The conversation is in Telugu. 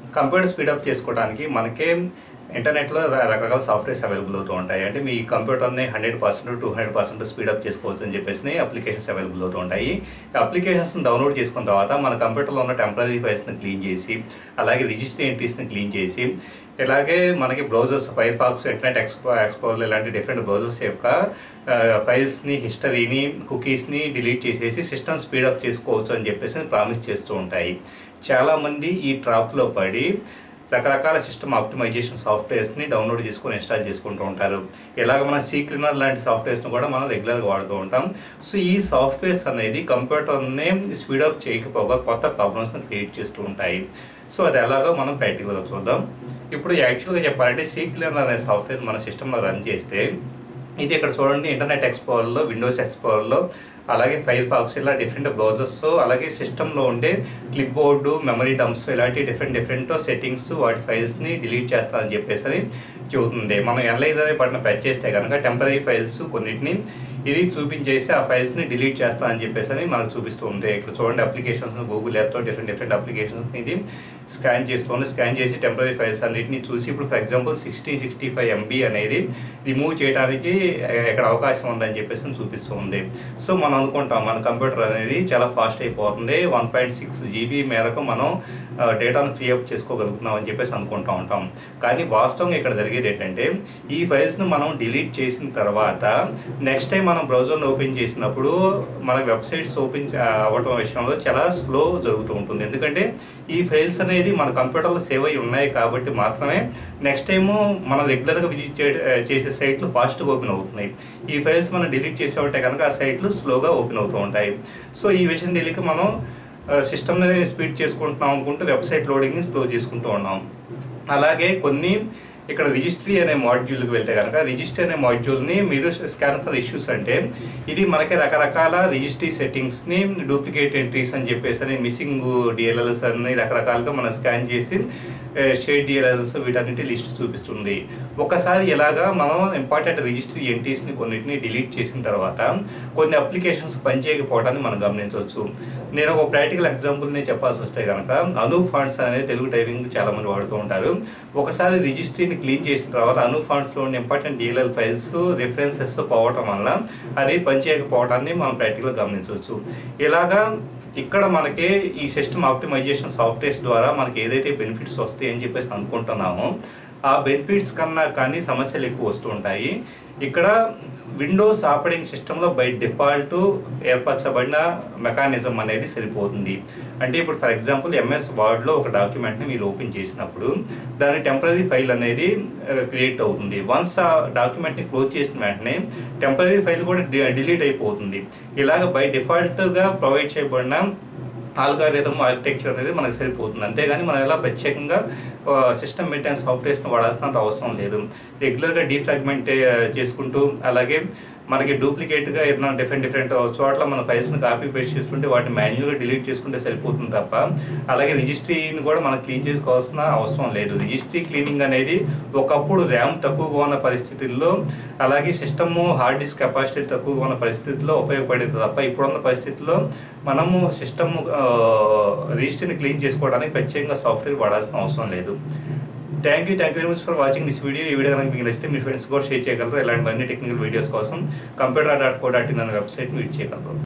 కంప్యూటర్ స్పీడప్ చేసుకోవడానికి మనకే ఇంటర్నెట్లో ర- రకరకాల సాఫ్ట్వేర్స్ అవైలబుల్ అవుతూ ఉంటాయి అంటే మీ కంప్యూటర్ని hundred percent two hundred percent speed up చేసుకోవచ్చు అని చెప్పేసి అప్లికేషన్స్ అవైలబుల్ అవుతూ ఉంటాయి ఈ అప్లికేషన్స్ని డౌన్లోడ్ చేసుకున్న తర్వాత మన కంప్యూటర్లో ఉన్న టెంపరీ ఫైల్స్ని క్లీన్ చేసి అలాగే రిజిస్టర్ ఎంట్రీస్ని క్లీన్ చేసి ఇలాగే మనకి browsers Firefox Internet expo explore ఇలాంటి డిఫరెంట్ బ్రౌజర్స్ యొక్క ఫైల్స్ని హిస్టరీని కుకీస్ని డిలీట్ చేసేసి సిస్టమ్ స్పీడప్ చేసుకోవచ్చు అని చెప్పేసి ప్రామిస్ చేస్తూ ఉంటాయి చాలామంది ఈ ట్రాప్లో పడి రకరకాల సిస్టమ్ ఆప్టిమైజేషన్ సాఫ్ట్వేర్స్ని డౌన్లోడ్ చేసుకొని ఇన్స్టాల్ చేసుకుంటూ ఉంటారు ఇలాగ మన సీక్లినర్ లాంటి సాఫ్ట్వేర్స్ని కూడా మనం రెగ్యులర్గా వాడుతూ ఉంటాం సో ఈ సాఫ్ట్వేర్స్ అనేది కంప్యూటర్ని స్పీడప్ చేయకపోగా కొత్త ప్రాబ్లమ్స్ని క్రియేట్ చేస్తూ ఉంటాయి సో అది ఎలాగో మనం ప్రాక్టికల్గా చూద్దాం ఇప్పుడు యాక్చువల్గా చెప్పాలంటే సీక్లినర్ అనే సాఫ్ట్వేర్ మన సిస్టంలో రన్ చేస్తే ఇది ఇక్కడ చూడండి ఇంటర్నెట్ ఎక్స్ప్లోరర్లో విండోస్ ఎక్స్ప్లోరర్లో అలాగే ఫైర్ ఫాక్స్ ఇలా డిఫరెంట్ బ్రౌజర్స్ అలాగే సిస్టంలో ఉండే క్లిప్ బోర్డు మెమరీ డంప్స్ ఇలాంటి డిఫరెంట్ డిఫరెంట్ సెట్టింగ్స్ వాటి ఫైల్స్ని డిలీట్ చేస్తానని చెప్పేసి అని చెబుతుంది మనం ఎనలైజ్ అనే బటన్ ప్రెస్ చేస్తే కనుక టెంపరీ ఫైల్స్ కొన్నిటిని ఇది చూపించేసి ఆ ఫైల్స్ని డిలీట్ చేస్తా అని చెప్పేసి అని మనకు చూపిస్తూ ఉంది ఇక్కడ చూడండి అప్లికేషన్స్ గూగుల్ యాప్తో డిఫరెంట్ డిఫరెంట్ అప్లికేషన్స్ ఇది స్కాన్ చేస్తుంది స్కాన్ చేసి టెంపరీ ఫైల్స్ అన్నిటిని చూసి ఇప్పుడు for example sixty sixty five MB అనేది రిమూవ్ చేయడానికి ఇక్కడ అవకాశం ఉందని చెప్పేసి చూపిస్తూ ఉంది సో మనం అనుకుంటాం మన కంప్యూటర్ అనేది చాలా ఫాస్ట్ అయిపోతుంది వన్ పాయింట్ సిక్స్ జీబీ మేరకు మనం డేటాను ఫ్రీ అప్ చేసుకోగలుగుతున్నాం అని చెప్పేసి అనుకుంటా ఉంటాం కానీ వాస్తవంగా ఇక్కడ జరిగేది ఏంటంటే ఈ ఫైల్స్ను మనం డిలీట్ చేసిన తర్వాత నెక్స్ట్ టైం మనం బ్రౌజర్ని ఓపెన్ చేసినప్పుడు మన వెబ్సైట్స్ ఓపెన్ అవ్వటం విషయంలో చాలా స్లో జరుగుతూ ఉంటుంది ఎందుకంటే ఈ ఫైల్స్ అనేది మన కంప్యూటర్లో సేవ్ అయి ఉన్నాయి కాబట్టి మాత్రమే నెక్స్ట్ టైము మనం రెగ్యులర్గా విజిట్ చే చేసే సైట్లు ఫాస్ట్గా ఓపెన్ అవుతున్నాయి ఈ ఫైల్స్ మనం డిలీట్ చేసే ఉంటే కనుక ఆ సైట్లు స్లోగా ఓపెన్ అవుతూ ఉంటాయి సో ఈ విషయం తెలియక మనం సిస్టమ్ని స్పీడ్ చేసుకుంటున్నాం అనుకుంటూ వెబ్సైట్ లోడింగ్ని స్లో చేసుకుంటూ ఉన్నాం అలాగే కొన్ని ఇక్కడ రిజిస్ట్రీ అనే మాడ్యూల్కి వెళ్తే కనుక రిజిస్ట్రీ అనే మాడ్యూల్ని మీరు స్కాన్ ఫర్ ఇష్యూస్ అంటే ఇది మనకి రకరకాల రిజిస్ట్రీ సెట్టింగ్స్ని డూప్లికేట్ ఎంట్రీస్ అని చెప్పేసి అని మిస్సింగ్ డిఎల్ఎల్స్ అని రకరకాలుగా మనం స్కాన్ చేసి షేడ్ డిఎల్ఎల్స్ వీటన్నిటి లిస్ట్ చూపిస్తుంది ఒకసారి ఇలాగా మనం ఇంపార్టెంట్ రిజిస్ట్రీ ఎంట్రీస్ని కొన్నిటిని డిలీట్ చేసిన తర్వాత కొన్ని అప్లికేషన్స్ పనిచేయకపోవడాన్ని మనం గమనించవచ్చు నేను ఒక ప్రాక్టికల్ ఎగ్జాంపుల్ని చెప్పాల్సి వస్తే కనుక అను ఫండ్స్ అనేది తెలుగు టైపింగ్ చాలా మంది వాడుతూ ఉంటారు ఒకసారి రిజిస్ట్రీని క్లీన్ చేసిన తర్వాత అను ఫండ్స్లో ఉన్న ఇంపార్టెంట్ డిఎల్ఎల్ ఫైల్స్ రిఫరెన్సెస్ పోవటం వల్ల అది పనిచేయకపోవడాన్ని మనం ప్రాక్టికల్గా గమనించవచ్చు ఇలాగా ఇక్కడ మనకి ఈ సిస్టమ్ ఆప్టిమైజేషన్ సాఫ్ట్వేర్స్ ద్వారా మనకి ఏదైతే బెనిఫిట్స్ వస్తాయి అని చెప్పేసి అనుకుంటున్నామో ఆ బెనిఫిట్స్ కన్నా కానీ సమస్యలు ఎక్కువ వస్తూ ఉంటాయి ఇక్కడ విండోస్ ఆపరేటింగ్ సిస్టంలో బై డిఫాల్ట్ ఏర్పరచబడిన మెకానిజం అనేది సరిపోతుంది అంటే ఇప్పుడు ఫర్ ఎగ్జాంపుల్ ఎంఎస్ వర్డ్లో ఒక డాక్యుమెంట్ని మీరు ఓపెన్ చేసినప్పుడు దాని టెంపరీ ఫైల్ అనేది క్రియేట్ అవుతుంది వన్స్ ఆ డాక్యుమెంట్ని క్లోజ్ చేసిన వెంటనే టెంపరీ ఫైల్ కూడా డిలీట్ అయిపోతుంది ఇలాగ బై డిఫాల్ట్గా ప్రొవైడ్ చేయబడిన ఆల్గారిథం ఆర్కిటెక్చర్ అనేది మనకు సరిపోతుంది అంతేగాని మనం ఎలా ప్రత్యేకంగా సిస్టమ్ మెయింటెనెన్స్ సాఫ్ట్వేర్స్ని వాడాల్సినంత అవసరం లేదు రెగ్యులర్గా డీఫ్రాగ్మెంట్ చేసుకుంటూ అలాగే మనకి డూప్లికేట్గా ఏదైనా డిఫరెంట్ డిఫరెంట్ చోట్ల మన ఫైల్స్ని కాపీ పేస్ట్ చేస్తుంటే వాటిని మాన్యువల్గా డిలీట్ చేసుకుంటే సరిపోతుంది తప్ప అలాగే రిజిస్ట్రీని కూడా మనం క్లీన్ చేసుకోవాల్సిన అవసరం లేదు రిజిస్ట్రీ క్లీనింగ్ అనేది ఒకప్పుడు ర్యామ్ తక్కువగా ఉన్న పరిస్థితుల్లో అలాగే సిస్టమ్ హార్డ్ డిస్క్ కెపాసిటీ తక్కువగా ఉన్న పరిస్థితుల్లో ఉపయోగపడేది తప్ప ఇప్పుడున్న పరిస్థితుల్లో మనము సిస్టమ్ రిజిస్ట్రీని క్లీన్ చేసుకోవడానికి ప్రత్యేకంగా సాఫ్ట్వేర్ వాడాల్సిన అవసరం లేదు thank you thank you very much for watching this video ఈ వీడియో కనుక మీకు నచ్చితే మీ ఫ్రెండ్స్ కూడా షేర్ చేయగలరు ఇలాంటి అన్ని టెక్నికల్ వీడియోస్ కోసం computer dot co dot in అనే వెబ్సైట్ని విజిట్ చేయగలరు